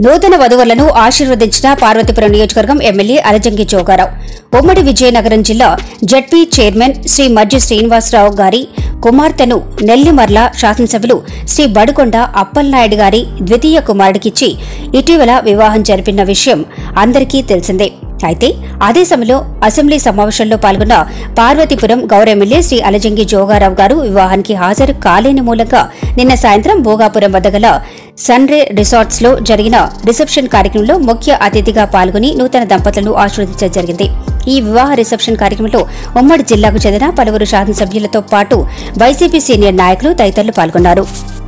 నూతన వధువులను ఆశీర్వదించిన పార్వతీపురం నియోజకవర్గం ఎమ్మెల్యే అలజంగి జోగారావు ఉమ్మడి విజయనగరం జిల్లా జడ్పీ చైర్మన్ శ్రీ మజ్జి శ్రీనివాసరావు గారి కుమార్తెను నెల్లిమర్ల శాసనసభ్యులు శ్రీ బడుకొండ అప్పలనాయుడు గారి ద్వితీయ కుమారుడికిచ్చి ఇటీవల వివాహం జరిపిన విషయం అందరికీ తెలిసిందే అయితే అదే సమయంలో అసెంబ్లీ సమావేశంలో పాల్గొన్న పార్వతీపురం గౌరవ ఎమ్మెల్యే శ్రీ అలజంగి జోగారావు గారు వివాహానికి హాజరు కాలేని మూలంగా నిన్న సాయంత్రం భోగాపురం వద్ద గల సన్రే రిసార్ట్స్ లో జరిగిన రిసెప్షన్ కార్యక్రమంలో ముఖ్య అతిథిగా పాల్గొని నూతన దంపతులను ఆశీర్వదించడం జరిగింది ఈ వివాహ రిసెప్షన్ కార్యక్రమంలో ఉమ్మడి జిల్లాకు చెందిన పలువురు శాసనసభ్యులతో పాటు వైసీపీ సీనియర్ నాయకులు తదితరులు పాల్గొన్నారు